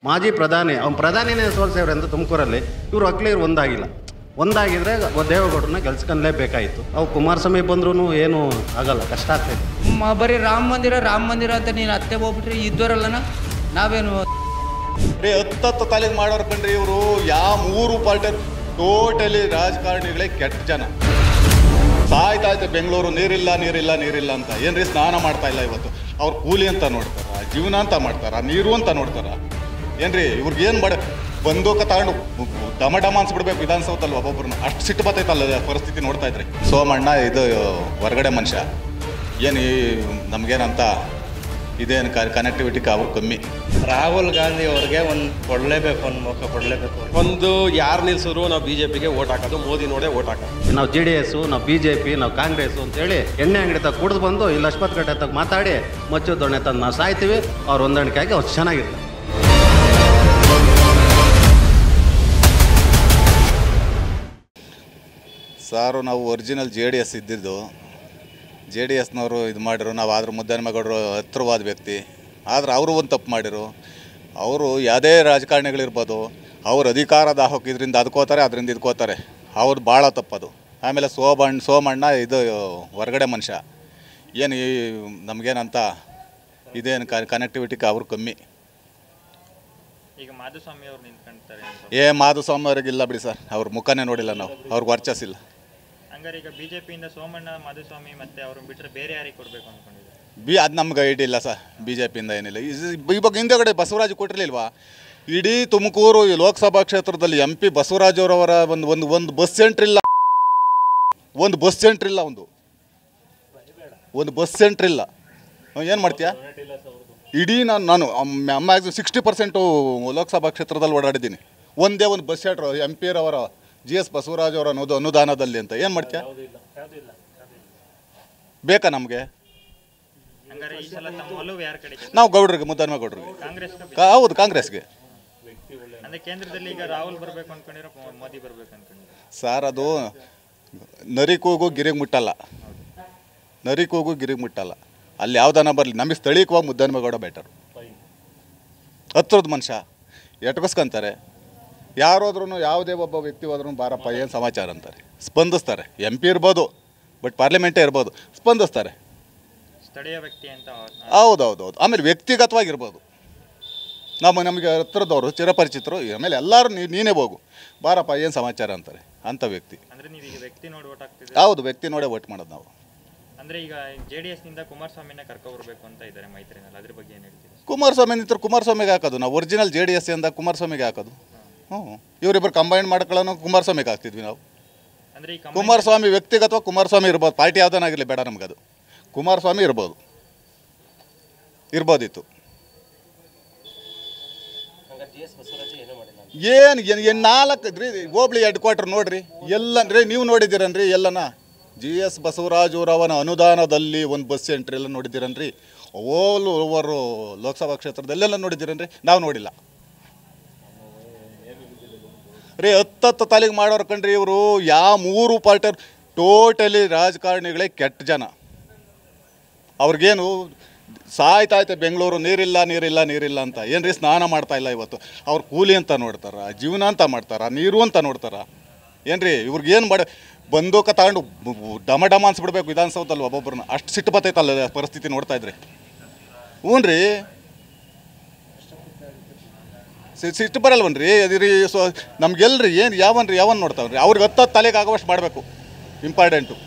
ಮಾಜಿ ಪ್ರಧಾನಿ ಅವ್ನು ಪ್ರಧಾನಿನೇ ಸೋಲ್ಸೇವ್ರೆ ಅಂತ ತುಮಕೂರಲ್ಲಿ ಇವರು ಒಕ್ಲಿಗರು ಒಂದಾಗಿಲ್ಲ ಒಂದಾಗಿದ್ರೆ ದೇವೇಗೌಡರನ್ನ ಗೆಲ್ಸ್ಕೊಂಡ್ಲೇಬೇಕಾಯಿತು ಅವು ಕುಮಾರಸ್ವಾಮಿ ಬಂದ್ರೂ ಏನು ಆಗಲ್ಲ ಕಷ್ಟ ಆಗ್ತೈತೆ ಮ- ಬರೀ ರಾಮ ಮಂದಿರ ರಾಮ ಮಂದಿರ ಅಂತ ನೀನು ಅತ್ತೆ ಹೋಗ್ಬಿಟ್ರಿ ಇದ್ದವರಲ್ಲನ ನಾವೇನು ರೀ ಹತ್ತತ್ತು ತಾಲೀಕು ಮಾಡೋರು ಕಂಡ್ರಿ ಇವರು ಯಾವ ಮೂರು ಪಾರ್ಟಿ ಟೋಟಲಿ ರಾಜಕಾರಣಿಗಳೇ ಕೆಟ್ಟ ಜನ ಸಾಯ್ತಾಯ್ತು ಬೆಂಗಳೂರು ನೀರಿಲ್ಲ ನೀರಿಲ್ಲ ನೀರಿಲ್ಲ ಅಂತ ಏನ್ರಿ ಸ್ನಾನ ಮಾಡ್ತಾ ಇಲ್ಲ ಇವತ್ತು ಅವ್ರು ಕೂಲಿ ಅಂತ ನೋಡ್ತಾರ ಜೀವನ ಅಂತ ಮಾಡ್ತಾರ ನೀರು ಅಂತ ನೋಡ್ತಾರ ಏನ್ರಿ ಇವ್ರಿಗೇನು ಮಾಡ ಬಂದೂಕ ತಗೊಂಡು ಡಮ ಡಮ ಅನ್ಸ್ಬಿಡ್ಬೇಕು ವಿಧಾನಸೌಧದಲ್ಲಿ ಒಬ್ಬೊಬ್ರನ್ನ ಅಷ್ಟು ಸಿಟ್ಟು ಬರ್ತೈತಲ್ಲ ಪರಿಸ್ಥಿತಿ ನೋಡ್ತಾ ಇದ್ರಿ ಸೋಮಣ್ಣ ಇದು ಹೊರಗಡೆ ಮನುಷ್ಯ ಏನು ಈ ನಮಗೇನಂತ ಇದೇನು ಕನೆಕ್ಟಿವಿಟಿ ಅವ್ರು ಕಮ್ಮಿ ರಾಹುಲ್ ಗಾಂಧಿ ಅವ್ರಿಗೆ ಒಂದು ಕೊಡಲೇಬೇಕು ಒಂದು ಮೌಕ ಕೊಡಲೇಬೇಕು ಒಂದು ಯಾರು ನಿಲ್ಸಿದ್ರು ನಾವು ಬಿ ಜೆ ಪಿಗೆ ಓಟ್ ಹಾಕೋದು ಮೋದಿ ನೋಡೇ ಓಟ್ ಹಾಕೋದು ನಾವು ಜೆ ಡಿ ಎಸ್ಸು ನಾವು ಬಿ ಜೆ ಪಿ ನಾವು ಕಾಂಗ್ರೆಸ್ಸು ಅಂತೇಳಿ ಎಣ್ಣೆ ಅಂಗಡಿ ತಗ ಕುಡಿದು ಬಂದು ಇಲ್ಲಿ ಅಶ್ವತ್ ಗಟ್ಟೆ ತಗ ಮಾತಾಡಿ ಮಚ್ಚು ದೊಣ್ಣೆ ತಂದು ನಾವು ಸಾಯ್ತೀವಿ ಅವ್ರು ಹೊಂದಾಣಿಕೆ ಆಗಿ ಅವ್ರು ಚೆನ್ನಾಗಿರ್ತಾರೆ ಸಾರು ನಾವು ಒರಿಜಿನಲ್ ಜೆ ಡಿ ಎಸ್ ಇದ್ದಿದ್ದು ಜೆ ಡಿ ಎಸ್ನವರು ಇದು ಮಾಡಿರು ನಾವು ಆದರೂ ಮುದ್ದನಮೇಗೌಡರು ಹತ್ರವಾದ ವ್ಯಕ್ತಿ ಆದ್ರೆ ಅವರು ಒಂದು ತಪ್ಪು ಮಾಡಿರು ಅವರು ಯಾವುದೇ ರಾಜಕಾರಣಿಗಳಿರ್ಬೋದು ಅವ್ರು ಅಧಿಕಾರ ದಾಹಕ್ಕೆ ಇದರಿಂದ ಅದಕ್ಕೋತಾರೆ ಅದರಿಂದ ಇದಕ್ಕೋತಾರೆ ಅವ್ರು ಭಾಳ ತಪ್ಪದು ಆಮೇಲೆ ಸೋಬಣ್ಣ ಸೋಮಣ್ಣ ಇದು ಹೊರಗಡೆ ಮನುಷ್ಯ ಏನು ಈ ನಮಗೇನಂತ ಇದೇನು ಕನೆಕ್ಟಿವಿಟಿ ಅವ್ರು ಕಮ್ಮಿ ಈಗ ಮಾಧುಸ್ವಾಮಿ ಅವ್ರು ನಿಂತ್ಕೊಂತಾರೆ ಅಂತ ಏ ಮಾಧುಸ್ವಾಮಿ ಅವ್ರಿಗೆ ಇಲ್ಲ ಬಿಡಿ ಸರ್ ಅವ್ರ ಮುಖನೇ ನೋಡಿಲ್ಲ ನಾವು ಅವ್ರಿಗೆ ವರ್ಚಸ್ಸಿಲ್ಲ ಹಂಗಾರೆ ಈಗ ಬಿಜೆಪಿಯಿಂದ ಸೋಮಣ್ಣ ಮಾಧುಸ್ವಾಮಿ ಮತ್ತೆ ಅವ್ರನ್ನ ಬಿಟ್ರೆ ಬೇರೆ ಯಾರಿಗೆ ಕೊಡ್ಬೇಕು ಅನ್ಕೊಂಡಿದ್ದಾರೆ ಬಿ ಅದು ನಮ್ಗೆ ಐಡಿಯಾ ಇಲ್ಲ ಸರ್ ಬಿ ಜೆ ಪಿಯಿಂದ ಏನಿಲ್ಲ ಇಸ್- ಇವಾಗ ಹಿಂದೆಗಡೆ ಬಸವರಾಜ್ ಕೊಟ್ಟಿರ್ಲಿಲ್ವಾ ಇಡೀ ತುಮಕೂರು ಈ ಲೋಕಸಭಾ ಕ್ಷೇತ್ರದಲ್ಲಿ ಎಂ ಪಿ ಬಸವರಾಜ್ ಅವರವರ ಒಂದು ಒಂದು ಒಂದು ಬಸ್ ಸೆಂಟ್ರ್ ಇಲ್ಲ ಒಂದು ಬಸ್ ಸೆಂಟ್ರ್ ಇಲ್ಲ ಒಂದು ಒಂದು ಬಸ್ ಸೆಂಟ್ರ್ ಇಲ್ಲ ಏನು ಮಾಡ್ತೀಯಾ ಇಡೀ ನಾನು ನಾನು ಮ್ಯಾಕ್ಸಿಮಮ್ ಸಿಕ್ಸ್ಟಿ ಪರ್ಸೆಂಟು ಲೋಕಸಭಾ ಕ್ಷೇತ್ರದಲ್ಲಿ ಓಡಾಡಿದ್ದೀನಿ ಒಂದೇ ಒಂದು ಬಸ್ ಸೆಂಟ್ರ್ ಎಂ ಪಿರವರ ಜಿ ಎಸ್ ಬಸವರಾಜ್ ಅವರ ಅನುದ ಅನುದಾನದಲ್ಲಿ ಅಂತ ಏನು ಮಾಡ್ತೀಯಾ ಬೇಕಾ ನಮಗೆ ಹಂಗಾರೆ ಈ ಸಲ ತಮ್ಮ ಒಲವು ಯಾರ ಕಡೆ ನಾವು ಗೌಡ್ರಿಗೆ ಮುದ್ದನ್ಮ ಗೌಡ್ರಿಗೆ ಕಾಂಗ್ರೆಸ್ ಕಾ- ಹೌದು ಕಾಂಗ್ರೆಸ್ಗೆ ಅಂದ್ರೆ ಕೇಂದ್ರದಲ್ಲಿ ಈಗ ರಾಹುಲ್ ಬರ್ಬೇಕು ಅನ್ಕೊಂಡಿರೋ ಮೋದಿ ಬರ್ಬೇಕು ಅನ್ಕೊಂಡಿರೋ ಸರ್ ಅದು ನರಿ ಕೂಗು ಗಿರಿಗೆ ಮುಟ್ಟಲ್ಲ ನರಿ ಕೂಗು ಗಿರಿಗೆ ಮುಟ್ಟಲ್ಲ ಅಲ್ಲಿ ಯಾವ್ದಾನ ಬರಲಿ ನಮಗೆ ಸ್ಥಳೀಯವಾಗಿ ಮುದ್ದನ್ಮೇಗೌಡ ಬೆಟರು ಹತ್ರದ ಮನುಷ್ಯ ಎಟ್ಕೊಸ್ಕೊಂತಾರೆ ಯಾರೋದ್ರೂ ಯಾವುದೇ ಒಬ್ಬ ವ್ಯಕ್ತಿ ಹೋದ್ರೂ ಬಾರಪ್ಪ ಏನು ಸಮಾಚಾರ ಅಂತಾರೆ ಸ್ಪಂದಿಸ್ತಾರೆ ಎಂ ಪಿ ಇರ್ಬೋದು ಬಟ್ ಪಾರ್ಲಿಮೆಂಟೇ ಇರ್ಬೋದು ಸ್ಪಂದಿಸ್ತಾರೆ ಸ್ಥಳೀಯ ವ್ಯಕ್ತಿ ಅಂತ ಹೌದೌದೌದು ಆಮೇಲೆ ವ್ಯಕ್ತಿಗತವಾಗಿರ್ಬೋದು ನಮ್ಮ ನಮಗೆ ಹತ್ರದವರು ಚಿರಪರಿಚಿತರು ಆಮೇಲೆ ಎಲ್ಲರೂ ನೀ ನೀನೇ ಹೋಗು ಬಾರಪ್ಪ ಏನು ಸಮಾಚಾರ ಅಂತಾರೆ ಅಂಥ ವ್ಯಕ್ತಿ ಅಂದ್ರೆ ನೀವು ಈಗ ವ್ಯಕ್ತಿ ನೋಡಿ ಓಟ್ ಹಾಕ್ತಿದ್ರೆ ಹೌದು ವ್ಯಕ್ತಿ ನೋಡೇ ಓಟ್ ಮಾಡೋದು ನಾವು ಅಂದ್ರೆ ಈಗ ಜೆ ಡಿ ಎಸ್ ನಿಂದ ಕುಮಾರಸ್ವಾಮಿನ ಕರ್ಕೊ ಬರ್ಬೇಕು ಅಂತ ಇದ್ದಾರೆ ಮೈತ್ರಿನಲ್ಲಿ ಅದ್ರ ಬಗ್ಗೆ ಏನ್ ಹೇಳ್ತೀರಿ ಕುಮಾರಸ್ವಾಮಿ ನಿಂತರು ಕುಮಾರಸ್ವಾಮಿಗೆ ಹಾಕೋದು ನಾವು ಒರಿಜಿನಲ್ ಜೆ ಡಿ ಎಸ್ ಇಂದ ಕುಮಾರಸ್ವಾಮಿಗೆ ಹಾಕೋದು ಹ್ಞೂ ಇವರಿಬ್ಬರು ಕಂಬೈನ್ ಮಾಡ್ಕೊಳ್ಳೋನು ಕುಮಾರಸ್ವಾಮಿಗೆ ಹಾಕ್ತಿದ್ವಿ ನಾವು ಅಂದ್ರೆ ಈ combine- ಕುಮಾರಸ್ವಾಮಿ ವ್ಯಕ್ತಿಗತ ಕುಮಾರಸ್ವಾಮಿ ಇರ್ಬೋದು ಪಾರ್ಟಿ ಯಾವ್ದನಾಗಿರಲಿ ಬೇಡ ನಮಗದು ಕುಮಾರಸ್ವಾಮಿ ಇರ್ಬೋದು ಇರ್ಬೋದಿತ್ತು ಜಿ ಎಸ್ ಬಸವರಾಜ ಏನೂ ಮಾಡಿಲ್ಲ ಏನು ಏನು ಏನು ನಾಲ್ಕು ರೀ ಹೋಬ್ಳಿ ಹೆಡ್ ಕ್ವಾರ್ಟರ್ ನೋಡ್ರಿ ಎಲ್ಲ ರೀ ನೀವು ನೋಡಿದ್ದೀರನ್ರಿ ಎಲ್ಲನ ಜಿ ಎಸ್ ಬಸವರಾಜರವನ ಅನುದಾನದಲ್ಲಿ ಒಂದು ಬಸ್ ಸೆಂಟ್ರ್ ಎಲ್ಲ ನೋಡಿದ್ದೀರನ್ರಿ ಓಲ್ ಓವರು ಲೋಕಸಭಾ ಕ್ಷೇತ್ರದಲ್ಲೆಲ್ಲ ನೋಡಿದ್ದೀರನ್ರಿ ನಾವು ನೋಡಿಲ್ಲ ರೀ ಹತ್ತತ್ತು ತಾಲೀಕು ಮಾಡೋರು ಕಂಡ್ರಿ ಇವರು ಯಾವ ಮೂರು ಪಾರ್ಟಿ ಟೋಟಲಿ ರಾಜಕಾರಣಿಗಳೇ ಕೆಟ್ಟ ಜನ ಅವ್ರಿಗೇನು ಸಾಯ್ತಾಯ್ತು ಬೆಂಗಳೂರು ನೀರಿಲ್ಲ ನೀರಿಲ್ಲ ನೀರಿಲ್ಲ ಅಂತ ಏನ್ರಿ ಸ್ನಾನ ಮಾಡ್ತಾ ಇಲ್ಲ ಇವತ್ತು ಅವ್ರು ಕೂಲಿ ಅಂತ ನೋಡ್ತಾರ ಜೀವನ ಅಂತ ಮಾಡ್ತಾರ ನೀರು ಅಂತ ನೋಡ್ತಾರ ಏನ್ರಿ ಇವ್ರಿಗೇನು ಮಾಡ ಬಂದೂಕ ತಗೊಂಡು ಬ- ಬ- ಡಮ ಡಮ ಅನ್ಸ್ಬಿಡ್ಬೇಕು ವಿಧಾನಸೌಧದಲ್ಲಿ ಒಬ್ಬೊಬ್ರನ್ನ ಅಷ್ಟು ಸಿಟ್ಟು ಬರ್ತೈತಲ್ಲ ಪರಿಸ್ಥಿತಿ ನೋಡ್ತಾ ಇದ್ರಿ ಹ್ಞೂ ರೀ ಸಿ- ಸಿಟ್ಟು ಬರಲ್ವನ್ರಿ ಅದಿರಿ ಸೊ ನಮ್ಗೆಲ್ರಿ ಏನು ಯಾವನ್ರಿ ಯಾವನ್ ನೋಡ್ತಾವ್ರಿ ಅವ್ರಿಗೆ ಹತ್ತು ಹತ್ತು ತಲೆಗೆ ಆಗುವಷ್ಟು ಮಾಡಬೇಕು ಇಂಪಾರ್ಟೆಂಟು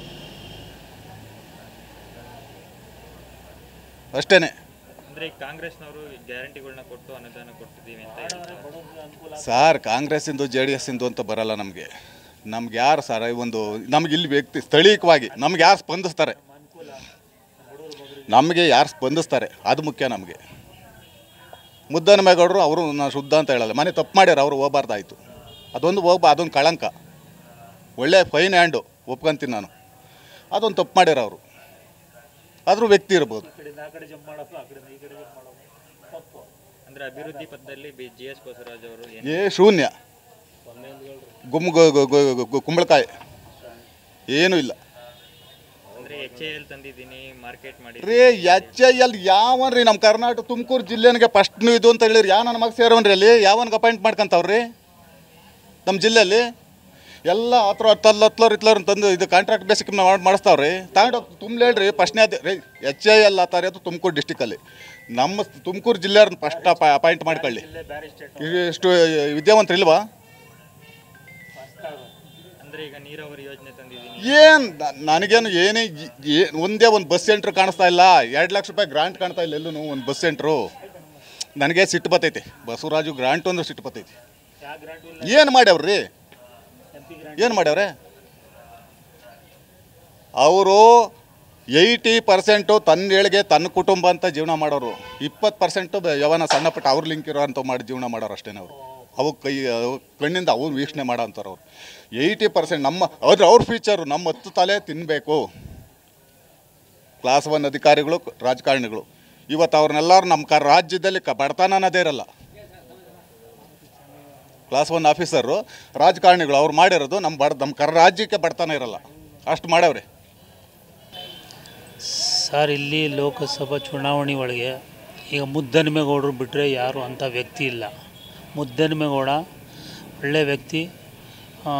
ಅಷ್ಟೇನೆ ಅಂದ್ರೆ ಈ ಕಾಂಗ್ರೆಸ್ನವರು ಗ್ಯಾರಂಟಿಗಳನ್ನ ಕೊಟ್ಟು ಅನುದಾನ ಕೊಟ್ಟಿದ್ದೀವಿ ಅಂತ ಹೇಳ್ತಾರೆ ಸಾರ್ ಕಾಂಗ್ರೆಸ್ಸಿಂದು ಜೆ ಡಿ ಎಸ್ಸಿಂದು ಅಂತ ಬರಲ್ಲ ನಮಗೆ ನಮ್ಗೆ ಯಾರು ಸರ್ ಈ ಒಂದು ನಮ್ಗೆ ಇಲ್ಲಿ ವ್ಯಕ್ತಿ ಸ್ಥಳೀಯವಾಗಿ ನಮ್ಗೆ ಯಾರು ಸ್ಪಂದಿಸ್ತಾರೆ ನಮಗೆ ಯಾರು ಸ್ಪಂದಿಸ್ತಾರೆ ಅದು ಮುಖ್ಯ ನಮಗೆ ಮುದ್ದನಮೇಗೌಡರು ಅವರು ನಾನು ಶುದ್ಧ ಅಂತ ಹೇಳಲ್ಲ ಮನೆ ತಪ್ಪು ಮಾಡ್ಯಾರ ಅವರು ಹೋಗ್ಬಾರ್ದಾಯ್ತು ಅದೊಂದು ಹೋಗ್ಬಾ ಅದೊಂದು ಕಳಂಕ ಒಳ್ಳೆ ಫೈನ್ ಹ್ಯಾಂಡು ಒಪ್ಕೊಂತೀನಿ ನಾನು ಅದೊಂದು ತಪ್ಪು ಮಾಡ್ಯಾರ ಅವರು ಆದರೂ ವ್ಯಕ್ತಿ ಇರ್ಬೋದು ಅಂದ್ರೆ ಅಭಿವೃದ್ಧಿ ಪಥದಲ್ಲಿ ಜಿ ಎಸ್ ಬಸವರಾಜ್ ಅವರು ಏನ್ ಏ ಶೂನ್ಯ ಗುಮ್ ಗು- ಗು- ಗು- ಗು- ಕುಂಬಳಕಾಯಿ ಏನೂ ಇಲ್ಲ ಅಂದ್ರೆ ಎಚ್ ಎಲ್ ತಂದಿದ್ದೀನಿ ಮಾರ್ಕೆಟ್ ಮಾಡಿ ರೀ ಎಚ್ ಐ ಎಲ್ ಯಾವನ್ರಿ ನಮ್ಮ ಕರ್ನಾಟಕ ತುಮಕೂರು ಜಿಲ್ಲೆನಿಗೆ ಫಸ್ಟ್ ಇದು ಅಂತ ಹೇಳಿರಿ ಯಾವ ನನ್ನ ಮಗ ಸೇರೋನ್ರಿ ಅಲ್ಲಿ ಯಾವನ್ಗೆ ಅಪಾಯಿಂಟ್ ಮಾಡ್ಕೊಂತವ್ರಿ ನಮ್ಮ ಜಿಲ್ಲೆಯಲ್ಲಿ ಎಲ್ಲ ಹತ್ರ ಹತ್ತಲ್ಲ ಹತ್ಲರ್ ಇತ್ಲರ್ ತಂದು ಇದು ಕಾಂಟ್ರಾಕ್ಟ್ ಬೇಸಿಕ್ ಮಾಡಿ ಮಾಡಿಸ್ತಾವ್ರಿ ತಗೊಂಡೋಗಿ ತುಂಬ ಹೇಳ್ರಿ ಫಸ್ಟ್ನೇ ಅದು ರೀ ಎಚ್ ಐ ಎಲ್ ಆತಾರೆ ಅದು ತುಮಕೂರು ಡಿಸ್ಟಿಕಲ್ಲಿ ನಮ್ಮ ತುಮಕೂರು ಜಿಲ್ಲೆಯವ್ರನ್ನ ಫಸ್ಟ್ ಅಪಾಯಿಂಟ್ ಮಾಡ್ಕೊಳ್ಳಿ ಇಷ್ಟು ವಿದ್ಯಾವಂತರು ಇಲ್ವಾ ಅಂದ್ರೆ ಈಗ ನೀರಾವರಿ ಯೋಜನೆ ತಂದಿದ್ದೀನಿ ಏನು ನನಗೇನು ಏನೇ ಈ- ಏ- ಒಂದೇ ಒಂದು ಬಸ್ ಸೆಂಟ್ರ್ ಕಾಣಿಸ್ತಾ ಇಲ್ಲ ಎರಡು ಲಕ್ಷ ರೂಪಾಯಿ ಗ್ರಾಂಟ್ ಕಾಣ್ತಾ ಇಲ್ಲ ಎಲ್ಲೂ ಒಂದು ಬಸ್ ಸೆಂಟ್ರು ನನಗೆ ಸಿಟ್ಟು ಬತ್ತೈತಿ ಬಸವರಾಜು ಗ್ರಾಂಟ್ ಅಂದ್ರೆ ಸಿಟ್ಟು ಬತ್ತೈತಿ ಏನು ಮಾಡ್ಯಾವ್ರಿ ಏನು ಮಾಡ್ಯಾವ್ರೆ ಅವರು ಏಯ್ಟಿ ಪರ್ಸೆಂಟು ತನ್ನ ಏಳಿಗೆ ತನ್ನ ಕುಟುಂಬ ಅಂತ ಜೀವನ ಮಾಡೋರು ಇಪ್ಪತ್ತು ಪರ್ಸೆಂಟು ಯವನ ಸಣ್ಣ ಪುಟ್ಟ ಅವ್ರ ಲಿಂಕ್ ಇರೋ ಅಂತ ಮಾಡಿ ಜೀವನ ಮಾಡೋರು ಅಷ್ಟೇ ಅವರು ಅವು ಕೈ ಅವು ಕಣ್ಣಿಂದ ಅವ್ರು ವೀಕ್ಷಣೆ ಮಾಡೋ ಅಂಥವ್ರು ಅವ್ರು ಏಯ್ಟಿ ಪರ್ಸೆಂಟ್ ನಮ್ಮ ಅವ್ರ ಅವ್ರ ಫ್ಯೂಚರು ನಮ್ಮ ಹತ್ತು ತಲೆ ತಿನ್ನಬೇಕು ಕ್ಲಾಸ್ ಒನ್ ಅಧಿಕಾರಿಗಳು ರಾಜಕಾರಣಿಗಳು ಇವತ್ತು ಅವ್ರನ್ನೆಲ್ಲರೂ ನಮ್ಮ ಕ ರಾಜ್ಯದಲ್ಲಿ ಕ ಬಡತನ ಅನ್ನೋದೇ ಇರಲ್ಲ ಕ್ಲಾಸ್ ಒನ್ ಆಫೀಸರು ರಾಜಕಾರಣಿಗಳು ಅವ್ರು ಮಾಡಿರೋದು ನಮ್ಮ ಬಡ ನಮ್ಮ ಕರ್ ರಾಜ್ಯಕ್ಕೆ ಬಡತನ ಇರಲ್ಲ ಅಷ್ಟು ಮಾಡವ್ರೆ ಸರ್ ಇಲ್ಲಿ ಲೋಕಸಭಾ ಚುನಾವಣೆ ಒಳಗೆ ಈಗ ಮುದ್ದನಿಮೇಗೌಡರು ಬಿಟ್ಟರೆ ಯಾರು ಅಂಥ ವ್ಯಕ್ತಿ ಇಲ್ಲ ಮುದ್ದನಿಮೇಗೌಡ ಒಳ್ಳೆ ವ್ಯಕ್ತಿ ಆ,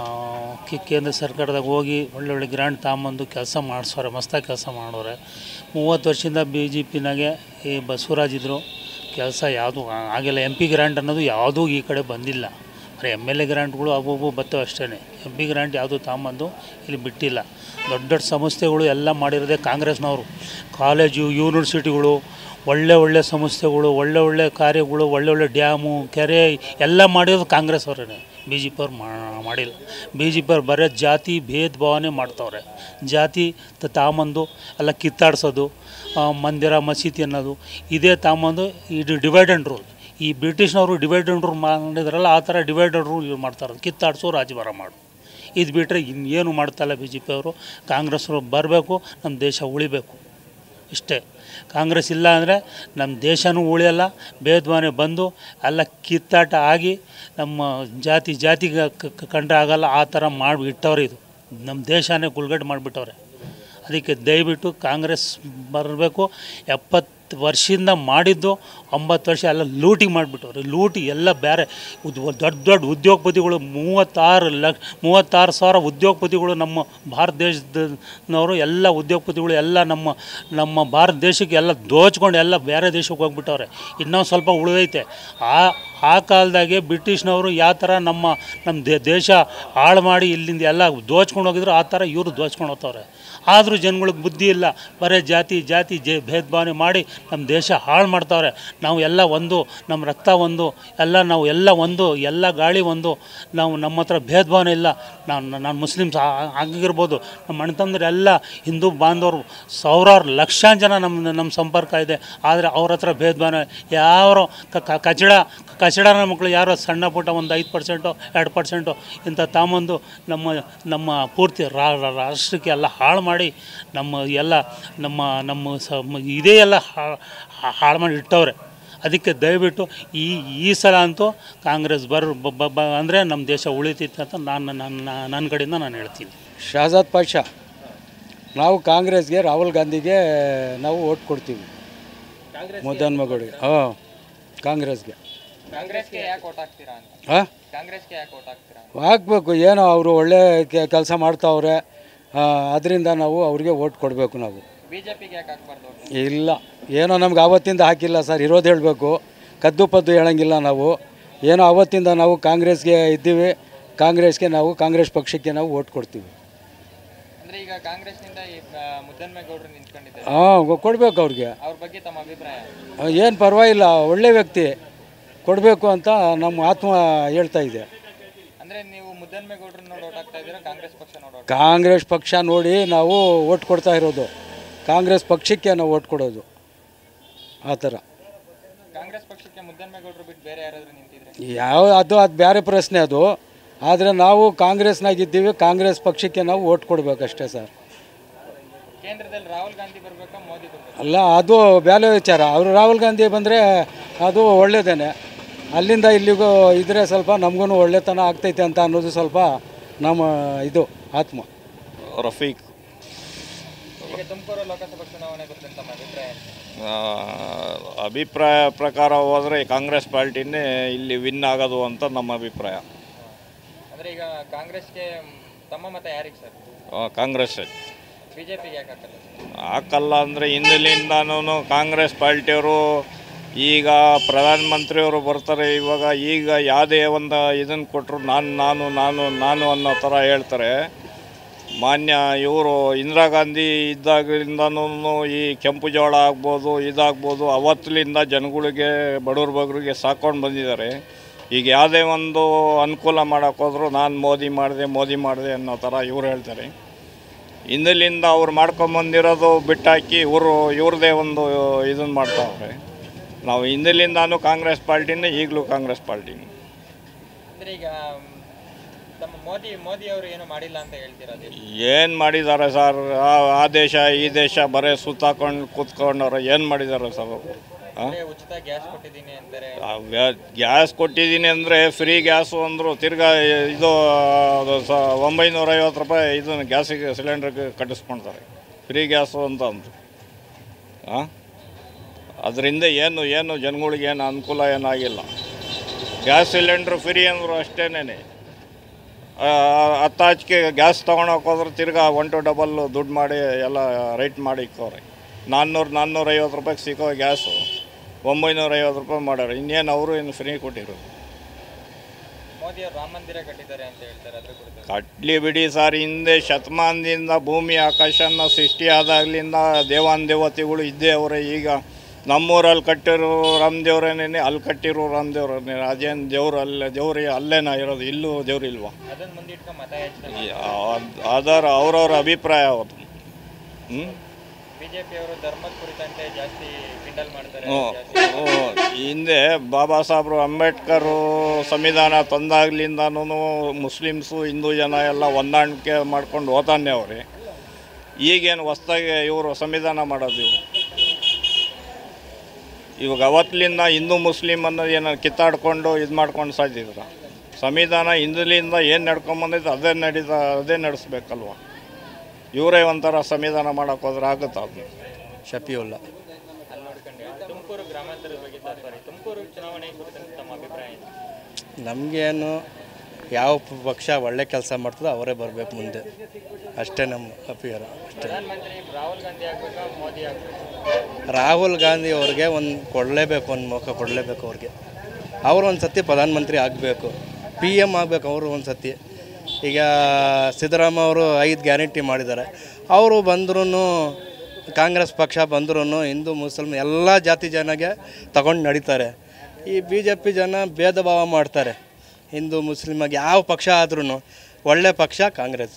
ಕಿ- ಕೇಂದ್ರ ಸರ್ಕಾರದಾಗ ಹೋಗಿ ಒಳ್ಳೆ ಒಳ್ಳೆ ಗ್ರಾಂಟ್ ತಗೊಂಬಂದು ಕೆಲಸ ಮಾಡಿಸೋರೆ ಮಸ್ತಾಗಿ ಕೆಲಸ ಮಾಡೋರೆ ಮೂವತ್ತು ವರ್ಷದಿಂದ ಬಿ ಜೆ ಪಿನಾಗೆ ಈ ಬಸವರಾಜ್ ಇದ್ದರು ಕೆಲಸ ಯಾವುದು ಆಗಿಲ್ಲ ಎಂ ಪಿ ಗ್ರಾಂಟ್ ಅನ್ನೋದು ಯಾವುದೂ ಈ ಕಡೆ ಬಂದಿಲ್ಲ ಬರೀ ಎಮ್ ಎಲ್ ಎ ಗ್ರಾಂಟ್ಗಳು ಅವು ಅವು ಬರ್ತವೆ ಅಷ್ಟೇ ಎಂ ಪಿ ಗ್ರಾಂಟ್ ಯಾವುದು ತಗೊಂಬಂದು ಇಲ್ಲಿ ಬಿಟ್ಟಿಲ್ಲ ದೊಡ್ಡ ದೊಡ್ಡ ಸಂಸ್ಥೆಗಳು ಎಲ್ಲ ಮಾಡಿರೋದೇ ಕಾಂಗ್ರೆಸ್ನವರು ಕಾಲೇಜು ಯೂನಿವರ್ಸಿಟಿಗಳು ಒಳ್ಳೆ ಒಳ್ಳೆ ಸಂಸ್ಥೆಗಳು ಒಳ್ಳೆ ಒಳ್ಳೆ ಕಾರ್ಯಗಳು ಒಳ್ಳೆ ಒಳ್ಳೆ ಡ್ಯಾಮು ಕೆರೆ ಎಲ್ಲ ಮಾಡಿರೋದು ಕಾಂಗ್ರೆಸ್ ಅವರೇ ಬಿ ಜೆ ಪಿಯವ್ರು ಮಾಡಿಲ್ಲ ಬಿ ಜೆ ಪಿಯವ್ರು ಬರೀ ಜಾತಿ ಭೇದ ಭಾವನೆ ಮಾಡ್ತವ್ರೆ ಜಾತಿ ತ- ತಾಂಬಂದು ಎಲ್ಲ ಕಿತ್ತಾಡ್ಸೋದು ಆ, ಮಂದಿರ ಮಸೀದಿ ಅನ್ನೋದು ಇದೇ ತಾಂಬಂದು ಇದು ಡಿವೈಡ್ ಆ್ಯಂಡ್ ರೂಲ್ ಈ ಬ್ರಿಟಿಷ್ನವರು ಡಿವೈಡ್ ಆ್ಯಂಡ್ ರೂಲ್ ಮಾಡಿದ್ರಲ್ಲ ಆ ಥರ ಡಿವೈಡ್ ಆ್ಯಂಡ್ ರೂಲ್ ಇವ್ರು ಮಾಡ್ತಾರೆ ಕಿತ್ತಾಡ್ಸೋ ರಾಜಭಾರ ಮಾಡು ಇದು ಬಿಟ್ಟರೆ ಇನ್ನೇನು ಮಾಡ್ತಾಯಿಲ್ಲ ಬಿ ಜೆ ಪಿಯವರು ಕಾಂಗ್ರೆಸ್ನವ್ರು ಬರಬೇಕು ನಮ್ಮ ದೇಶ ಉಳಿಬೇಕು ಇಷ್ಟೇ ಕಾಂಗ್ರೆಸ್ ಇಲ್ಲ ಅಂದರೆ ನಮ್ಮ ದೇಶನೂ ಉಳಿಯಲ್ಲ ಭೇದಭಾವನೆ ಬಂದು ಎಲ್ಲ ಕಿತ್ತಾಟ ಆಗಿ ನಮ್ಮ ಜಾತಿ ಜಾತಿಗೆ ಕ- ಕ- ಕಂಡ್ರೆ ಆಗಲ್ಲ ಆ ಥರ ಮಾಡಿ ಇಟ್ಟವ್ರೆ ಇದು ನಮ್ಮ ದೇಶನೇ ಗುಲ್ಗಟ್ಟು ಮಾಡಿಬಿಟ್ಟವ್ರೆ ಅದಕ್ಕೆ ದಯವಿಟ್ಟು ಕಾಂಗ್ರೆಸ್ ಬರಬೇಕು ಎಪ್ಪತ್ತು ವರ್ಷದಿಂದ ಮಾಡಿದ್ದು ಒಂಬತ್ತು ವರ್ಷ ಎಲ್ಲ ಲೂಟಿ ಮಾಡಿಬಿಟ್ಟವ್ರೆ ಲೂಟಿ ಎಲ್ಲ ಬೇರೆ ಉದ್- ದೊಡ್ಡ ದೊಡ್ಡ ಉದ್ಯೋಗಪತಿಗಳು ಮೂವತ್ತಾರು ಲಕ್ಷ ಮೂವತ್ತಾರು ಸಾವಿರ ಉದ್ಯೋಗಪತಿಗಳು ನಮ್ಮ ಭಾರತ ದೇಶದವರು ಎಲ್ಲ ಉದ್ಯೋಗಪತಿಗಳು ಎಲ್ಲ ನಮ್ಮ ನಮ್ಮ ಭಾರತ ದೇಶಕ್ಕೆ ಎಲ್ಲ ದೋಚ್ಕೊಂಡು ಎಲ್ಲ ಬೇರೆ ದೇಶಕ್ಕೆ ಹೋಗ್ಬಿಟ್ಟವ್ರೆ ಇನ್ನೊಂದು ಸ್ವಲ್ಪ ಉಳಿದೈತೆ ಆ ಆ ಕಾಲದಾಗೆ ಬ್ರಿಟಿಷ್ನವರು ಯಾವ ಥರ ನಮ್ಮ ನಮ್ಮ ದೇ- ದೇಶ ಹಾಳು ಮಾಡಿ ಇಲ್ಲಿಂದ ಎಲ್ಲ ದೋಚ್ಕೊಂಡು ಹೋಗಿದ್ರು ಆ ಥರ ಇವರು ದೋಚ್ಕೊಂಡು ಹೋಗ್ತವ್ರೆ ಆದರೂ ಜನಗಳಿಗೆ ಬುದ್ಧಿ ಇಲ್ಲ ಬರೀ ಜಾತಿ ಜಾತಿ ಜೆ ಭೇದ ಭಾವನೆ ಮಾಡಿ ನಮ್ಮ ದೇಶ ಹಾಳು ಮಾಡ್ತಾವ್ರೆ ನಾವು ಎಲ್ಲ ಒಂದು ನಮ್ಮ ರಕ್ತ ಒಂದು ಎಲ್ಲ ನಾವು ಎಲ್ಲ ಒಂದು ಎಲ್ಲ ಗಾಳಿ ಒಂದು ನಾವು ನಮ್ಮ ಹತ್ರ ಭೇದ ಭಾವನೆ ಇಲ್ಲ ನಾನು ನಾನು ಮುಸ್ಲಿಮ್ಸ್ ಆಗಿರ್ಬೋದು ನಮ್ಮ ಅಣ್ಣ ತಮ್ಮಂದ್ರು ಎಲ್ಲ ಹಿಂದೂ ಬಾಂಧವರು ಸಾವಿರಾರು ಲಕ್ಷಾಂತರ ಜನ ನಮ್ಮ ನಮ್ಮ ಸಂಪರ್ಕ ಇದೆ ಆದರೆ ಅವ್ರ ಹತ್ರ ಭೇದ ಭಾವನೆ ಯಾರೋ ಕ- ಕ- ಕಚಡ ಕಚಡನ ಮಕ್ಕಳು ಯಾರೋ ಸಣ್ಣ ಪುಟ್ಟ ಒಂದು ಐದು ಪರ್ಸೆಂಟು ಎರಡು ಪರ್ಸೆಂಟು ಇಂಥ ತಾಂಬಂದು ನಮ್ಮ ನಮ್ಮ ಪೂರ್ತಿ ರಾ- ರಾ- ರಾಷ್ಟ್ರಕ್ಕೆ ಎಲ್ಲ ಹಾಳು ಮಾಡಿ ನಮ್ಮ ಎಲ್ಲ ನಮ್ಮ ನಮ್ಮ ಸ ಮ- ಇದೇ ಎಲ್ಲ ಹಾ- ಹಾ- ಹಾಳು ಮಾಡಿ ಇಟ್ಟವ್ರೆ ಅದಕ್ಕೆ ದಯವಿಟ್ಟು ಈ ಈ ಸಲ ಅಂತೂ ಕಾಂಗ್ರೆಸ್ ಬರ್ ಬ ಬ ಅಂದರೆ ನಮ್ಮ ದೇಶ ಉಳಿತೈತೆ ಅಂತ ನಾನು ನನ್ನ ನನ್ನ ಕಡೆಯಿಂದ ನಾನು ಹೇಳ್ತೀನಿ ಶಾಜಾದ್ ಪಾಷಾ ನಾವು ಕಾಂಗ್ರೆಸ್ಗೆ ರಾಹುಲ್ ಗಾಂಧಿಗೆ ನಾವು ಓಟ್ ಕೊಡ್ತೀವಿ ಮುದ್ದನ್ ಮಗಳಿಗೆ ಹಾಂ ಕಾಂಗ್ರೆಸ್ಗೆ ಕಾಂಗ್ರೆಸ್ಗೆ ಯಾಕೆ ಓಟ್ ಹಾಕ್ತೀರಾ ಅಂತ ಹಾಂ ಕಾಂಗ್ರೆಸ್ಗೆ ಯಾಕೆ ಓಟ್ ಹಾಕ್ತೀರಾ ಹಾಕ್ಬೇಕು ಏನೋ ಅವರು ಒಳ್ಳೆ ಕೆಲಸ ಮಾಡ್ತಾವ್ರೆ ಅದರಿಂದ ನಾವು ಅವ್ರಿಗೆ ಓಟ್ ಕೊಡಬೇಕು ನಾವು ಬಿಜೆಪಿಗೆ ಯಾಕೆ ಹಾಕ್ಬಾರ್ದು vote? ಇಲ್ಲ ಏನೋ ನಮ್ಗೆ ಆವತ್ತಿಂದ ಹಾಕಿಲ್ಲ ಸರ್ ಇರೋದು ಹೇಳಬೇಕು ಕದ್ದು ಪದ್ದು ಹೇಳಂಗಿಲ್ಲ ನಾವು ಏನೋ ಆವತ್ತಿಂದ ನಾವು ಕಾಂಗ್ರೆಸ್ಗೆ ಇದ್ದೀವಿ ಕಾಂಗ್ರೆಸ್ಗೆ ನಾವು ಕಾಂಗ್ರೆಸ್ ಪಕ್ಷಕ್ಕೆ ನಾವು ಓಟ್ ಕೊಡ್ತೀವಿ ಅಂದ್ರೆ ಈಗ ಕಾಂಗ್ರೆಸ್ನಿಂದ ಈ ಆ, ಮುದ್ದನ್ಮೇಗೌಡರು ನಿಂತ್ಕೊಂಡಿದ್ದಾರೆ ಹಾಂ ಕೊಡಬೇಕು ಅವ್ರಿಗೆ ಅವ್ರ ಬಗ್ಗೆ ತಮ್ಮ ಅಭಿಪ್ರಾಯ ಏನು ಪರವಾಗಿಲ್ಲ ಒಳ್ಳೆ ವ್ಯಕ್ತಿ ಕೊಡಬೇಕು ಅಂತ ನಮ್ಮ ಆತ್ಮ ಹೇಳ್ತಾ ಇದೆ ಅಂದ್ರೆ ನೀವು ಮುದ್ದನ್ಮೇಗೌಡರು ನೋಡಿ ಓಟ್ ಹಾಕ್ತಾ ಇದ್ದೀರಾ ಕಾಂಗ್ರೆಸ್ ಪಕ್ಷ ನೋಡಿ vote ಕಾಂಗ್ರೆಸ್ ಪಕ್ಷ ನೋಡಿ ನಾವು ಓಟ್ ಕೊಡ್ತಾ ಇರೋದು ಕಾಂಗ್ರೆಸ್ ಪಕ್ಷಕ್ಕೆ ನಾವು ಓಟ್ ಕೊಡೋದು ಆ ಥರ ಕಾಂಗ್ರೆಸ್ ಪಕ್ಷಕ್ಕೆ ಮುದ್ದನ್ಮೇಗೌಡರು ಬಿಟ್ಟು ಬೇರೆ ಯಾರಾದ್ರೂ ನಿಂತಿದ್ರೆ ಯಾವ ಅದು ಅದು ಬೇರೆ ಪ್ರಶ್ನೆ ಅದು ಆದರೆ ನಾವು ಕಾಂಗ್ರೆಸ್ನಾಗಿದ್ದೀವಿ ಕಾಂಗ್ರೆಸ್ ಪಕ್ಷಕ್ಕೆ ನಾವು ಓಟ್ ಕೊಡಬೇಕಷ್ಟೇ ಸರ್ ಕೇಂದ್ರದಲ್ಲಿ ರಾಹುಲ್ ಗಾಂಧಿ ಬರ್ಬೇಕಾ ಮೋದಿ ಬರ್ಬೇಕಾ ಅಲ್ಲ ಅದು ಬೇರೆ ವಿಚಾರ ಅವರು ರಾಹುಲ್ ಗಾಂಧಿ ಬಂದರೆ ಅದು ಒಳ್ಳೇದೇನೆ ಅಲ್ಲಿಂದ ಇಲ್ಲಿಗೂ ಇದ್ರೆ ಸ್ವಲ್ಪ ನಮಗೂ ಒಳ್ಳೆತನ ಆಗ್ತೈತೆ ಅಂತ ಅನ್ನೋದು ಸ್ವಲ್ಪ ನಮ್ಮ ಇದು ಆತ್ಮ ರಫೀಕ್ ಈಗ ತುಮಕೂರು ಲೋಕಸಭಾ ಚುನಾವಣೆ ಕುರಿತಂತೆ ತಮ್ಮ ಅಭಿಪ್ರಾಯ ಏನು? ಆ, ಅಭಿಪ್ರಾಯ ಪ್ರಕಾರ ಹೋದರೆ ಕಾಂಗ್ರೆಸ್ ಪಾರ್ಟಿನೇ ಇಲ್ಲಿ ವಿನ್ ಆಗೋದು ಅಂತ ನಮ್ಮ ಅಭಿಪ್ರಾಯ ಅಂದ್ರೆ ಈಗ ಕಾಂಗ್ರೆಸ್ಗೆ ಮ್, ತಮ್ಮ ಮತ ಯಾರಿಗೆ ಸರ್ ಆ, ಕಾಂಗ್ರೆಸ್ ಬಿಜೆಪಿಗೆ ಯಾಕೆ ಹಾಕಲ್ಲ ಹಾಕಲ್ಲ ಅಂದರೆ ಹಿಂದಲಿಂದನೂ ಕಾಂಗ್ರೆಸ್ ಪಾರ್ಟಿಯವರು ಈಗ ಪ್ರಧಾನಮಂತ್ರಿಯವರು ಬರ್ತಾರೆ ಇವಾಗ ಈಗ ಯಾವುದೇ ಒಂದು ಇದನ್ನು ಕೊಟ್ಟರು ನಾನು ನಾನು ನಾನು ನಾನು ಅನ್ನೋ ಥರ ಹೇಳ್ತಾರೆ ಮಾನ್ಯ ಇವರು ಇಂದಿರಾ ಗಾಂಧಿ ಇದ್ದಾಗಲಿಂದನೂ ಈ ಕೆಂಪು ಜೋಳ ಆಗ್ಬೋದು ಇದಾಗ್ಬೋದು ಅವತ್ತಲಿಂದ ಜನಗಳಿಗೆ ಬಡವ್ರ ಬಗ್ಗರಿಗೆ ಸಾಕೊಂಡು ಬಂದಿದ್ದಾರೆ ಈಗ ಯಾವುದೇ ಒಂದು ಅನುಕೂಲ ಮಾಡೋಕೆ ಹೋದ್ರು ನಾನು ಮೋದಿ ಮಾಡಿದೆ ಮೋದಿ ಮಾಡಿದೆ ಅನ್ನೋ ಥರ ಇವ್ರು ಹೇಳ್ತಾರೆ ಹಿಂದಲಿಂದ ಅವ್ರು ಮಾಡ್ಕೊಂಬಂದಿರೋದು ಬಿಟ್ಟಾಕಿ ಇವರು ಇವ್ರದ್ದೇ ಒಂದು ಇದನ್ನು ಮಾಡ್ತಾವ್ರೆ ನಾವು ಹಿಂದಲಿಂದಾನು ಕಾಂಗ್ರೆಸ್ ಪಾರ್ಟಿನೇ ಈಗಲೂ ಕಾಂಗ್ರೆಸ್ ಪಾರ್ಟಿನೇ ಅಂದ್ರೆ ಈಗ ಮ್, ತಮ್ಮ ಮೋದಿ ಮೋದಿ ಅವರು ಏನು ಮಾಡಿಲ್ಲ ಅಂತ ಹೇಳ್ತೀರಾ ಅದೇ ಏನು ಮಾಡಿದ್ದಾರೆ ಸರ್ ಆ- ಆ ದೇಶ ಈ ದೇಶ ಬರೀ ಸುತ್ತಾಕೊಂಡು ಕೂತ್ಕೊಂಡವ್ರೆ ಏನು ಮಾಡಿದ್ದಾರೆ ಸರ್ ಅವರು ಹಾಂ ಅಂದ್ರೆ ಉಚಿತ ಗ್ಯಾಸ್ ಕೊಟ್ಟಿದ್ದೀನಿ ಅಂತಾರೆ ಗ್ಯಾಸ್ ಕೊಟ್ಟಿದ್ದೀನಿ ಅಂದರೆ ಫ್ರೀ ಗ್ಯಾಸು ಅಂದರು ತಿರ್ಗಾ ಇದು ಅದು ಸ ಒಂಬೈನೂರ ಐವತ್ತು ರೂಪಾಯಿ ಇದನ್ನು ಗ್ಯಾಸಿಗೆ ಸಿಲಿಂಡ್ರಿಗೆ ಕಟ್ಟಿಸ್ಕೊಳ್ತಾರೆ ಫ್ರೀ ಗ್ಯಾಸು ಅಂತ ಅಂದರು ಹಾಂ ಅದರಿಂದ ಏನು ಏನು ಜನಗಳಿಗೆ ಏನು ಅನುಕೂಲ ಏನಾಗಿಲ್ಲ ಗ್ಯಾಸ್ ಸಿಲಿಂಡ್ರ್ ಫ್ರೀ ಅಂದರು ಅಷ್ಟೇನೆ ಹತ್ತು ಹಚ್ಕೆ ಗ್ಯಾಸ್ ತೊಗೊಳಕ್ಕೆ ಹೋದ್ರೆ ತಿರ್ಗಾ ಒನ್ ಟು ಡಬಲ್ ದುಡ್ಡು ಮಾಡಿ ಎಲ್ಲ ರೈಟ್ ಮಾಡಿ ಇಕ್ಕವ್ರೆ ನಾನ್ನೂರು ನಾನ್ನೂರ ಐವತ್ತು ರೂಪಾಯಿಗೆ ಸಿಕ್ಕೋ ಗ್ಯಾಸು ಒಂಬೈನೂರ ಐವತ್ತು ರೂಪಾಯಿ ಮಾಡ್ಯಾರ ಇನ್ನೇನು ಅವರು ಏನು ಫ್ರೀ ಕೊಟ್ಟಿರೋದು ಮೋದಿ ಅವರು ರಾಮ ಮಂದಿರ ಕಟ್ಟಿದ್ದಾರೆ ಅಂತ ಹೇಳ್ತಾರೆ ಅದ್ರ ಕುರಿತು ಕಟ್ಲಿ ಬಿಡಿ ಸರ್ ಹಿಂದೆ ಶತಮಾನದಿಂದ ಭೂಮಿ ಆಕಾಶನ ಸೃಷ್ಟಿ ಆದಾಗ್ಲಿಂದ ದೇವಾನ್ ದೇವತೆಗಳು ಇದ್ದೇ ಅವರೇ ಈಗ ನಮ್ಮೂರಲ್ಲಿ ಕಟ್ಟಿರೋ ರಾಮದೇವ್ರೇನೇ ಅಲ್ಲಿ ಕಟ್ಟಿರೋ ರಾಮದೇವ್ರೇ ಅದೇನು ದೇವ್ರು ಅಲ್ಲೇ ದೇವ್ರಿ ಅಲ್ಲೇನ ಇರೋದು ಇಲ್ಲೂ ದೇವ್ರು ಇಲ್ವಾ ಅದನ್ನ ಮುಂದಿಟ್ಕೊಂಡು ಮತ ಯೋಚನೆ ಅದರ ಅವ್ರವ್ರ ಅಭಿಪ್ರಾಯ ಅವರು ಹ್ಞೂ ಬಿಜೆಪಿ ಅವರು ಧರ್ಮದ ಕುರಿತಂತೆ ಜಾಸ್ತಿ ಕಿಂಡಲ್ ಮಾಡ್ತಾರೆ ಜಾಸ್ತಿ ಹ್ಞೂ ಹಿಂದೆ ಬಾಬಾ ಸಾಹೇಬ್ರು ಅಂಬೇಡ್ಕರ್ ಸಂವಿಧಾನ ತಂದಾಗ್ಲಿಂದನೂ ಮುಸ್ಲಿಮ್ಸು ಹಿಂದೂ ಜನ ಎಲ್ಲ ಹೊಂದಾಣಿಕೆ ಮಾಡ್ಕೊಂಡು ಹೋತಾನೆ ಅವ್ರಿ ಈಗೇನು ಹೊಸ್ದಾಗಿ ಇವರು ಸಂವಿಧಾನ ಮಾಡೋದು ಇವರು ಇವಾಗ ಅವತ್ತಲಿಂದ ಹಿಂದೂ ಮುಸ್ಲಿಮ್ ಅನ್ನೋದು ಏನೋ ಕಿತ್ತಾಡ್ಕೊಂಡು ಇದು ಮಾಡ್ಕೊಂಡು ಸಾಧಿದ್ರ ಸಂವಿಧಾನ ಹಿಂದಲಿಂದ ಏನು ನಡ್ಕೊಂಬಂದೈತೆ ಅದೇ ನಡೀತಾ ಅದೇ ನಡೆಸ್ಬೇಕಲ್ವ ಇವರೇ ಒಂಥರ ಸಂವಿಧಾನ ಮಾಡೋಕೆ ಹೋದ್ರೆ ಆಗುತ್ತಾ ಅದು ಶಫಿಯುಲ್ಲ ಅಲ್ಲಿ ನೋಡ್ಕೊಂಡು ತುಮಕೂರು ಗ್ರಾಮಾಂತರದ ಬಗ್ಗೆ ಸಾರಿ ತುಮಕೂರು ಚುನಾವಣೆ ಕುರಿತಂತೆ ತಮ್ಮ ಅಭಿಪ್ರಾಯ ಏನು ನಮಗೇನು ಯಾವ ಪ- ಪಕ್ಷ ಒಳ್ಳೆ ಕೆಲಸ ಮಾಡ್ತದೋ ಅವರೇ ಬರಬೇಕು ಮುಂದೆ ಅಷ್ಟೇ ನಮ್ಮ ಅಭಿಪ್ರಾಯ ಅಷ್ಟೇ ಪ್ರಧಾನಮಂತ್ರಿ ರಾಹುಲ್ ಗಾಂಧಿ ಆಗ್ಬೇಕಾ ಮೋದಿ ಆಗ್ಬೇಕಾ ರಾಹುಲ್ ಗಾಂಧಿ ಅವ್ರಿಗೆ ಒಂದು ಕೊಡಲೇಬೇಕು ಒಂದು ಮೌಕ ಕೊಡಲೇಬೇಕು ಅವ್ರಿಗೆ ಅವರು ಒಂದು ಸತಿ ಪ್ರಧಾನಮಂತ್ರಿ ಆಗಬೇಕು ಪಿ ಎಮ್ ಆಗಬೇಕು ಅವರು ಒಂದು ಸತಿ ಈಗ ಸಿದ್ದರಾಮ ಅವರು ಐದು ಗ್ಯಾರಂಟಿ ಮಾಡಿದ್ದಾರೆ ಅವರು ಬಂದ್ರೂ ಕಾಂಗ್ರೆಸ್ ಪಕ್ಷ ಬಂದ್ರೂ ಹಿಂದೂ ಮುಸಲ್ಮಾನ್ ಎಲ್ಲ ಜಾತಿ ಜನಗೆ ತಗೊಂಡು ನಡೀತಾರೆ ಈ ಬಿ ಜೆ ಪಿ ಜನ ಭೇದ ಭಾವ ಮಾಡ್ತಾರೆ ಹಿಂದೂ ಮುಸ್ಲಿಮಾಗಿ ಯಾವ ಪಕ್ಷ ಆದ್ರೂ ಒಳ್ಳೆ ಪಕ್ಷ ಕಾಂಗ್ರೆಸ್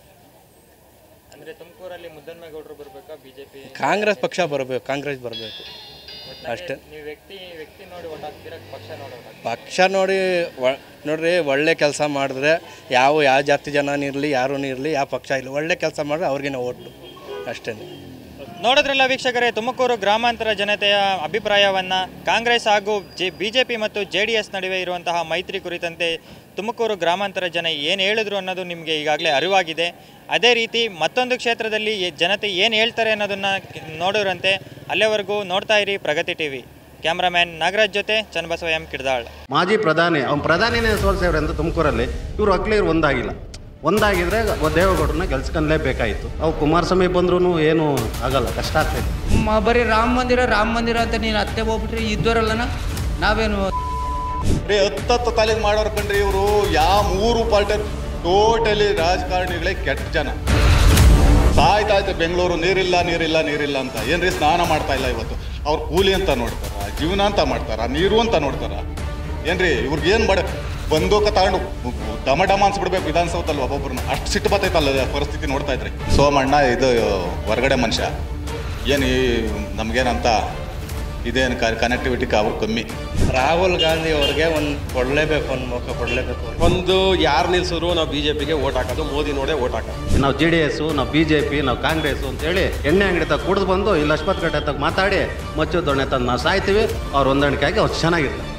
ಅಂದ್ರೆ ತುಮಕೂರಲ್ಲಿ ಮುದ್ದನ್ಮೇಗೌಡರು ಬರ್ಬೇಕಾ ಬಿಜೆಪಿ ಕಾಂಗ್ರೆಸ್ ಪಕ್ಷ ಬರಬೇಕು ಕಾಂಗ್ರೆಸ್ ಬರಬೇಕು ಅಷ್ಟೇ ನೀವು ವ್ಯಕ್ತಿ ವ್ಯಕ್ತಿ ನೋಡಿ ಓಟ್ ಹಾಕ್ತೀರಾ ಪಕ್ಷ ನೋಡಿ vote ಹಾಕ್ತೀರಾ? ಪಕ್ಷ ನೋಡಿ ಒ ನೋಡ್ರಿ ಒಳ್ಳೆ ಕೆಲಸ ಮಾಡಿದ್ರೆ ಯಾವ ಯಾವ ಜಾತಿ ಜನನೂ ಇರಲಿ ಯಾರೂ ಇರಲಿ ಯಾವ ಪಕ್ಷ ಇಲ್ಲ ಒಳ್ಳೆ ಕೆಲಸ ಮಾಡಿದ್ರೆ ಅವ್ರಿಗೆ ನಾವು ಓಟು ಅಷ್ಟೇ ನೋಡಿದ್ರಲ್ಲ ವೀಕ್ಷಕರೇ ತುಮಕೂರು ಗ್ರಾಮಾಂತರ ಜನತೆಯ ಅಭಿಪ್ರಾಯವನ್ನು ಕಾಂಗ್ರೆಸ್ ಹಾಗೂ ಜೆ ಬಿ ಜೆ ಪಿ ಮತ್ತು ಜೆ ಡಿ ಎಸ್ ನಡುವೆ ಇರುವಂತಹ ಮೈತ್ರಿ ಕುರಿತಂತೆ ತುಮಕೂರು ಗ್ರಾಮಾಂತರ ಜನ ಏನು ಹೇಳಿದ್ರು ಅನ್ನೋದು ನಿಮಗೆ ಈಗಾಗಲೇ ಅರಿವಾಗಿದೆ ಅದೇ ರೀತಿ ಮತ್ತೊಂದು ಕ್ಷೇತ್ರದಲ್ಲಿ ಎ- ಜನತೆ ಏನು ಹೇಳ್ತಾರೆ ಅನ್ನೋದನ್ನು ನೋಡಿರಂತೆ ಅಲ್ಲಿವರೆಗೂ ನೋಡ್ತಾ ಇರಿ ಪ್ರಗತಿ ಟಿವಿ ಕ್ಯಾಮ್ರಾಮ್ಯಾನ್ ನಾಗರಾಜ್ ಜೊತೆ ಚನ್ನಬಸವ ಎಂ ಕಿಡ್ದಾಳ್ ಮಾಜಿ ಪ್ರಧಾನಿ ಅವ್ನು ಪ್ರಧಾನಿನೇ ಸೋಲ್ಸೇವ್ರೆ ಅಂತ ತುಮಕೂರಲ್ಲಿ ಇವರು ಒಕ್ಲೇರು ಒಂದಾಗಿಲ್ಲ ಒಂದಾಗಿದ್ರೆ ದೇವೇಗೌಡರನ್ನ ಗೆಲ್ಸ್ಕೊಂಡ್ಲೇಬೇಕಾಯಿತು ಅವು ಕುಮಾರಸ್ವಾಮಿ ಬಂದ್ರೂ ಏನೂ ಆಗಲ್ಲ ಕಷ್ಟ ಆಗ್ತೈತೆ ಮ- ಬರೀ ರಾಮ ಮಂದಿರ ರಾಮ ಮಂದಿರ ಅಂತ ನೀನು ಅತ್ತೆ ಹೋಗ್ಬಿಟ್ರೆ ಇದ್ದವರಲ್ಲನ ನಾವೇನು ರೀ ಹತ್ತತ್ತು ತಾಲೀಕು ಮಾಡೋರು ಕಣ್ರಿ ಇವರು ಯಾವ ಮೂರು ಪಾರ್ಟಿ ಟೋಟಲಿ ರಾಜಕಾರಣಿಗಳೇ ಕೆಟ್ಟ ಜನ ಸಾಯ್ತಾ ಇತ್ತು ಬೆಂಗಳೂರು ನೀರಿಲ್ಲ ನೀರಿಲ್ಲ ನೀರಿಲ್ಲ ಅಂತ ಏನ್ರಿ ಸ್ನಾನ ಮಾಡ್ತಾ ಇಲ್ಲ ಇವತ್ತು ಅವ್ರು ಕೂಲಿ ಅಂತ ನೋಡ್ತಾರ ಜೀವನ ಅಂತ ಮಾಡ್ತಾರ ನೀರು ಅಂತ ನೋಡ್ತಾರ ಏನ್ರಿ ಇವ್ರಿಗೆ ಏನು ಮಾಡ ಬಂದೂಕ ತಗೊಂಡು ಡಮ ಡಮ ಅನ್ಸ್ಬಿಡ್ಬೇಕು ವಿಧಾನಸೌಧದಲ್ಲಿ ಒಬ್ಬೊಬ್ರನ್ನ ಅಷ್ಟು ಸಿಟ್ಟು ಬರ್ತೈತಲ್ಲ ಪರಿಸ್ಥಿತಿ ನೋಡ್ತಾ ಇದ್ರಿ ಸೋಮಣ್ಣ ಇದು ಹೊರಗಡೆ ಮನುಷ್ಯ ಏನು ಈ ನಮಗೇನಂತ ಇದೇನು ಕನೆಕ್ಟಿವಿಟಿ ಅವ್ರು ಕಮ್ಮಿ ರಾಹುಲ್ ಗಾಂಧಿ ಅವ್ರಿಗೆ ಒಂದು ಕೊಡಲೇಬೇಕು ಒಂದು ಮೌಕ ಕೊಡಲೇಬೇಕು ಅವ್ರಿಗೆ ಒಂದು ಯಾರು ನಿಲ್ಸಿದ್ರು ನಾವು ಬಿ ಜೆ ಪಿಗೆ ಓಟ್ ಹಾಕೋದು ಮೋದಿ ನೋಡೇ ಓಟ್ ಹಾಕೋದು ನಾವು ಜೆ ಡಿ ಎಸ್ಸು ನಾವು ಬಿ ಜೆ ಪಿ ನಾವು ಕಾಂಗ್ರೆಸ್ಸು ಅಂತೇಳಿ ಎಣ್ಣೆ ಅಂಗಡಿ ತಗ ಕುಡಿದು ಬಂದು ಇಲ್ಲಿ ಲಕ್ಷ್ಮತ್ ಗಟ್ಟೆ ತಗ ಮಾತಾಡಿ ಮಚ್ಚು ದೊಣ್ಣೆ ತಂದು ನಾವು ಸಾಯ್ತೀವಿ ಅವ್ರು ಹೊಂದಾಣಿಕೆ ಆಗಿ ಅವ್ರು ಚೆನ್ನಾಗಿರ್ತಾರೆ